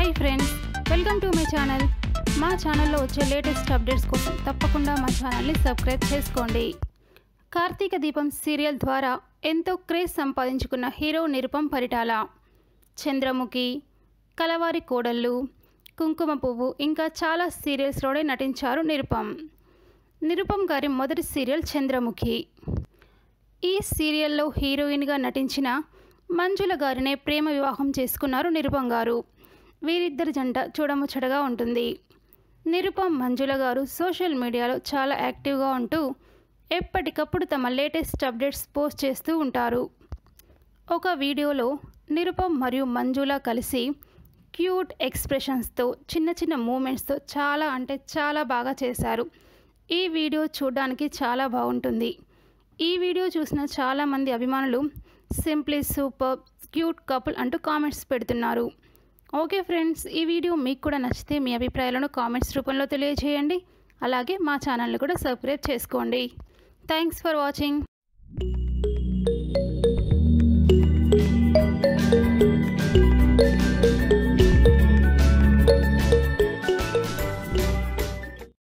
hi friends welcome to my channel మా ఛానల్లో వచ్చే లేటెస్ట్ అప్డేట్స్ కోసం తప్పకుండా మా ఛానల్ని సబ్స్క్రైబ్ చేసుకోండి కార్తీక దీపం సీరియల్ ద్వారా ఎంతో క్రేజ్ సంపాదించుకున్న హీరో నిరుపం పరిటాల చంద్రముఖి కలవారి కోడళ్ళు కుంకుమ పువ్వు ఇంకా చాలా సీరియల్స్లోనే నటించారు నిరుపం నిరుపం గారి మొదటి సీరియల్ చంద్రముఖి ఈ సీరియల్లో హీరోయిన్గా నటించిన మంజుల గారినే ప్రేమ వివాహం చేసుకున్నారు నిరుపం గారు వీరిద్దరి జంట చూడముచ్చటగా ఉంటుంది నిరుపం మంజుల గారు సోషల్ మీడియాలో చాలా యాక్టివ్గా ఉంటూ ఎప్పటికప్పుడు తమ లేటెస్ట్ అప్డేట్స్ పోస్ట్ చేస్తూ ఉంటారు ఒక వీడియోలో నిరుపం మరియు మంజుల కలిసి క్యూట్ ఎక్స్ప్రెషన్స్తో చిన్న చిన్న మూమెంట్స్తో చాలా అంటే చాలా బాగా చేశారు ఈ వీడియో చూడడానికి చాలా బాగుంటుంది ఈ వీడియో చూసిన చాలామంది అభిమానులు సింప్లీ సూపర్ క్యూట్ కపుల్ అంటూ కామెంట్స్ పెడుతున్నారు ఓకే ఫ్రెండ్స్ ఈ వీడియో మీకు కూడా నచ్చితే మీ అభిప్రాయాలను కామెంట్స్ రూపంలో తెలియజేయండి అలాగే మా ఛానల్ని కూడా సబ్స్క్రైబ్ చేసుకోండి థ్యాంక్స్ ఫర్ వాచింగ్